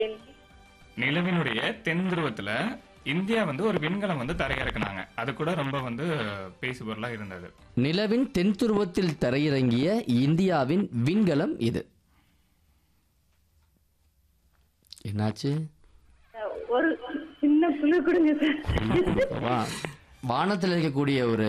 கேள்வி நிலவினுடைய தென் துருவத்துல இந்தியா வந்து ஒரு விண்கலம் வந்து தரையிறக்குனாங்க அது கூட ரொம்ப வந்து பேசு பொருளா இருந்தது நிலவின் தென் துருவத்தில் தரையிறங்கிய இந்தியாவின் விண்கலம் இது என்னாச்சு அஹ், ஒரு சின்ன குழு கொடுங்க சார் வா வானத்தில் இருக்கக்கூடிய ஒரு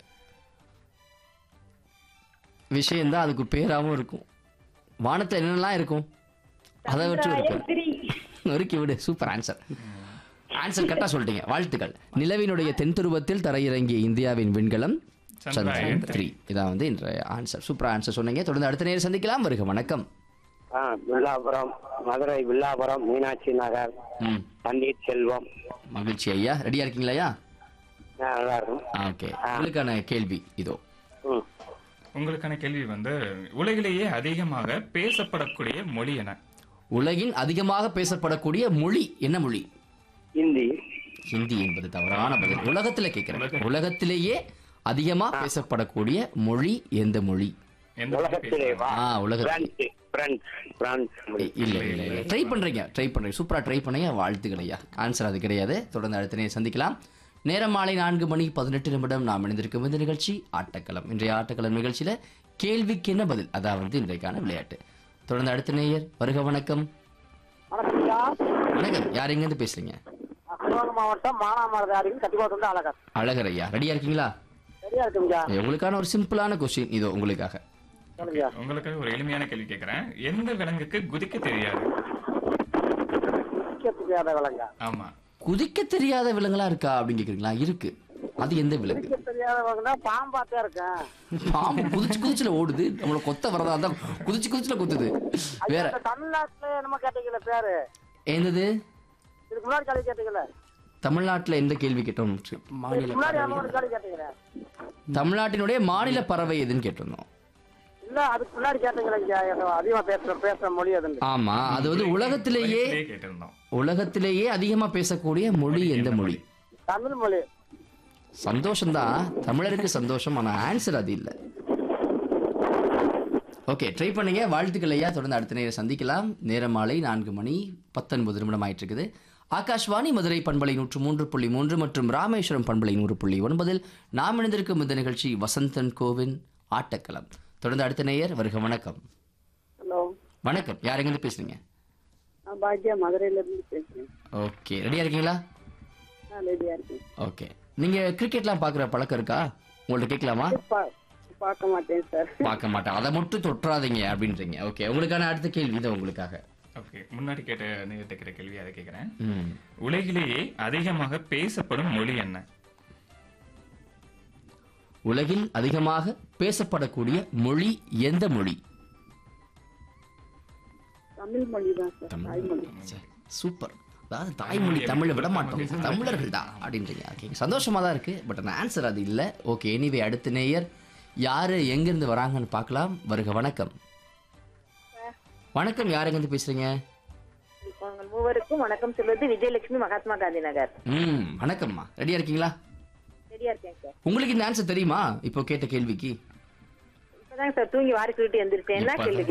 விஷயம்தான் அதுக்கு பேராகவும் இருக்கும் வானத்தில் என்னெல்லாம் இருக்கும் அதை வச்சு ஒரு பேர் த்ரீ நொறுக்கி விடு சூப்பர் ஆன்சர் ஆன்சர் கரெக்டாக சொல்லிட்டீங்க வாழ்த்துக்கள் நிலவினுடைய தென் துருவத்தில் தரையிறங்கிய இந்தியாவின் விண்கலம் சந்திரயான் த்ரீ இதான் வந்து இன்றைய ஆன்சர் சூப்பர் ஆன்சர் சொன்னீங்க தொடர்ந்து அடுத்த நேரம் சந்திக்கலாம் வருக வணக்கம் ஆ வில்லாபுரம் மதுரை வில்லாபுரம் மீனாட்சி நகர் ம் பன்னீர் செல்வம் மகிழ்ச்சி ஐயா ரெடியா இருக்கீங்களா ஐயா ஆ, நல்லா இருக்கும் ஓகே உங்களுக்கான கேள்வி இதோ ம் உங்களுக்கான கேள்வி வந்து உலகிலேயே அதிகமாக பேசப்படக்கூடிய மொழி என உலகின் அதிகமாக பேசப்படக்கூடிய மொழி என்ன மொழி ஹிந்தி ஹிந்தி என்பது தவறான பதில் உலகத்துல கேட்கிறேன் உலகத்திலேயே அதிகமா பேசப்படக்கூடிய மொழி எந்த மொழி எந்த மொழி உலகத்திலே வா ஆ உலகத்தில் பிரெஞ்சு பிரெஞ்சு பிரான்ஸ் மொழி. இல்ல இல்ல இல்ல ட்ரை பண்றீங்க ட்ரை பண்றீங்க சூப்பரா ட்ரை பண்ணீங்க வாழ்த்துக்கள் ஐயா ஆன்சர் அது கிடையாது தொடர்ந்து அடுத்த நேரம் சந்திக்கலாம் நேரம் மாலை நான்கு மணி பதினெட்டு நிமிடம் நாம் இணைந்திருக்கும் இந்த நிகழ்ச்சி ஆட்டக்களம் இன்றைய ஆட்டக்களம் நிகழ்ச்சியில கேள்விக்கு என்ன பதில் அதான் வந்து இன்றைக்கான விளையாட்டு தொடர்ந்து அடுத்த நேயர் வருக வணக்கம் வணக்கம் யார் எங்கேருந்து பேசுறீங்க சிவகங்கை மாவட்டம் மானாமரதாரின் கட்டிக்கோட்டு அழகர் அழகர் ஐயா ரெடியா இருக்கீங்களா சரியா இருக்குங்க உங்களுக்கான ஒரு சிம்பிளான கொஸ்டின் இதோ உங்களுக்காக சொல்லுங்க உங்களுக்கு ஒரு எளிமையான கேள்வி கேட்கிறேன் எந்த விலங்குக்கு குதிக்க தெரியாது தெரியாத விலங்க ஆமா குதிக்க தெரியாத விலங்குலாம் இருக்கா அப்படின்னு கேக்குறீங்களா இருக்கு அது எந்த விலங்கு தெரியாத விலங்குனா பாம்பாத்தே இருக்கேன் பாம்பு குதிச்சு குதிச்சுல ஓடுது நம்மள கொத்த வரதா தான் குதிச்சு குதிச்சுல குத்துது வேற தமிழ்நாட்டுல என்னமோ கேட்டீங்கல்ல பேரு என்னது இதுக்கு முன்னாடி கேள்வி கேட்டீங்கல்ல தமிழ்நாட்டுல எந்த கேள்வி கேட்டோம் மாநில முன்னாடி ஒரு கேள்வி கேட்டீங்களே தமிழ்நாட்டினுடைய மாநில பறவை எதுன்னு கேட்டிருந்தோம் இல்ல அதுக்கு முன்னாடி கேட்டீங்களே இங்க அதிகமா பேசுற பேசுற மொழி அதுன்னு ஆமா அது வந்து உலகத்திலேயே உலகத்திலேயே கேட்டிருந்தோம் உலகத்திலேயே அதிகமா பேசக்கூடிய மொழி எந்த மொழி தமிழ் மொழி சந்தோஷம்தான் தமிழருக்கு சந்தோஷம் ஆனா ஆன்சர் அது இல்ல ஓகே ட்ரை பண்ணுங்க வாழ்த்துக்கள் ஐயா தொடர்ந்து அடுத்த நேரம் சந்திக்கலாம் நேரம் மாலை நான்கு மணி பத்தொன்பது நிமிடம் ஆயிட்டு இருக்குது ஆகாஷ்வாணி மதுரை பண்பலை நூற்று மூன்று புள்ளி மூன்று மற்றும் ராமேஸ்வரம் பண்பலை நூறு புள்ளி ஒன்பதில் நாம் இணைந்திருக்கும் இந்த நிகழ்ச்சி வசந்தன் கோவின் ஆட்டக்களம் தொடர்ந்து அடுத்த நேயர் வருக வணக்கம் ஹலோ வணக்கம் யார் எங்கிருந்து பேசுறீங்க நான் பாக்யா மதுரையில இருந்து பேசுறேன் ஓகே ரெடியா இருக்கீங்களா நான் ரெடியா இருக்கேன் ஓகே நீங்க கிரிக்கெட்லாம் பார்க்குற பழக்கம் இருக்கா உங்கள்ட்ட கேட்கலாமா பா- பார்க்க மாட்டேன் சார் பார்க்க மாட்டேன் அதை மட்டும் தொற்றாதீங்க அப்படின்றீங்க ஓகே உங்களுக்கான அடுத்த கேள்வி இது உங்களுக்காக ஓகே முன்னாடி கேட்ட நேரத்தை கேட்ட கேள்வி அதை கேட்கிறேன் ம். உலகிலேயே அதிகமாக பேசப்படும் மொழி என்ன உலகில் அதிகமாக பேசப்படக்கூடிய மொழி எந்த மொழி தமிழ் மொழி தான் சார் தாய்மொழி சே, சூப்பர் அதாவது தாய்மொழி தமிழை விட மாட்டோம் தமிழர்கள் தான் அப்படின்றீங்க ஓகே சந்தோஷமா தான் இருக்கு பட் அந்த ஆன்சர் அது இல்லை ஓகே எனிவே அடுத்த நேயர் யாரு எங்கிருந்து வராங்கன்னு பார்க்கலாம் வருக வணக்கம் வணக்கம் யார் எங்கிருந்து பேசுறீங்க உங்கள் மூவருக்கும் வணக்கம் சொல்வது விஜயலட்சுமி மகாத்மா காந்தி நகர் ம் வணக்கம்மா ரெடியா இருக்கீங்களா ரெடியா இருக்கேன் சார் உங்களுக்கு இந்த ஆன்சர் தெரியுமா இப்போ கேட்ட கேள்விக்கு இப்பதாங்க சார் தூங்கி வாரி சொல்லிட்டு எந்திரிச்சேன் என்ன கேள்வி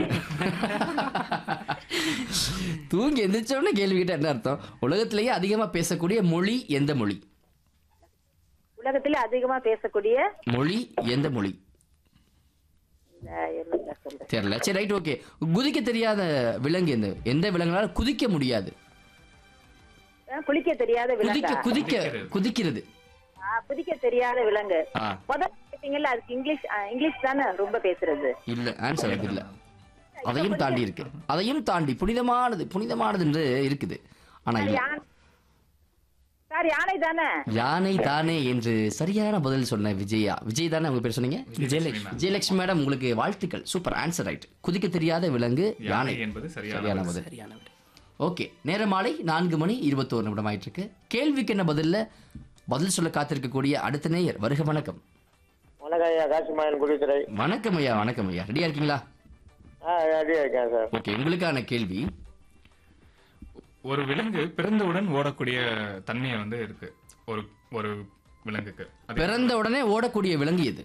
தூங்கி எந்திரிச்ச உடனே கேள்வி கேட்டா என்ன அர்த்தம் உலகத்திலேயே அதிகமா பேசக்கூடிய மொழி எந்த மொழி உலகத்துல அதிகமா பேசக்கூடிய மொழி எந்த மொழி இந்த என்ன சார் சொல்றேன் தெரியல சரி ரைட் ஓகே குதிக்க தெரியாத விலங்கு எந்த எந்த விலங்குனால குதிக்க முடியாது அஹ் குளிக்க தெரியாத குதிக்க விலங்கா குதிக்க குதிக்கிறது ஆ, குதிக்க தெரியாத விலங்கு ஆ முதல்ல கேட்டீங்கல்ல அதுக்கு இங்கிலீஷ் ஆ, இங்கிலீஷ் தானே ரொம்ப பேசுறது இல்ல ஆன்சர் அது இல்ல அதையும் தாண்டி இருக்கு அதையும் தாண்டி புனிதமானது புனிதமானது என்று இருக்குது ஆனா இல்ல யானை சார் யானை தானே யானை தானே என்று சரியான பதில் சொன்ன விஜயா விஜய் தானே உங்க பேர் சொன்னீங்க விஜயலட்சுமி விஜயலட்சுமி மேடம் உங்களுக்கு வாழ்த்துக்கள் சூப்பர் ஆன்சர் ரைட் குதிக்க தெரியாத விலங்கு யானை யானை என்பது சரியான சரியான பதில் ஓகே நேரம் மாலை நான்கு மணி இருபத்தோரு நிமிடம் ஆயிட்டு இருக்கு கேள்விக்கு என்ன பதில்ல பதில் சொல்ல காத்திருக்கக்கூடிய அடுத்த நேயர் வருக வணக்கம் வணக்கம் ஐயா காசிமாயன் குடித்துறை வணக்கம் ஐயா வணக்கம் ஐயா ரெடியா இருக்கீங்களா ஆ ரெடியா இருக்கேன் சார் ஓகே உங்களுக்கான கேள்வி ஒரு விலங்கு பிறந்தவுடன் ஓடக்கூடிய தன்மையை வந்து இருக்கு ஒரு ஒரு விலங்குக்கு அது பிறந்த உடனே ஓடக்கூடிய விலங்கு எது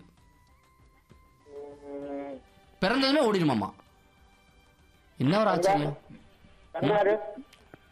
பிறந்ததுமே ஓடிடுமாமா என்ன ஒரு ஆச்சரியம் கண்ணாரு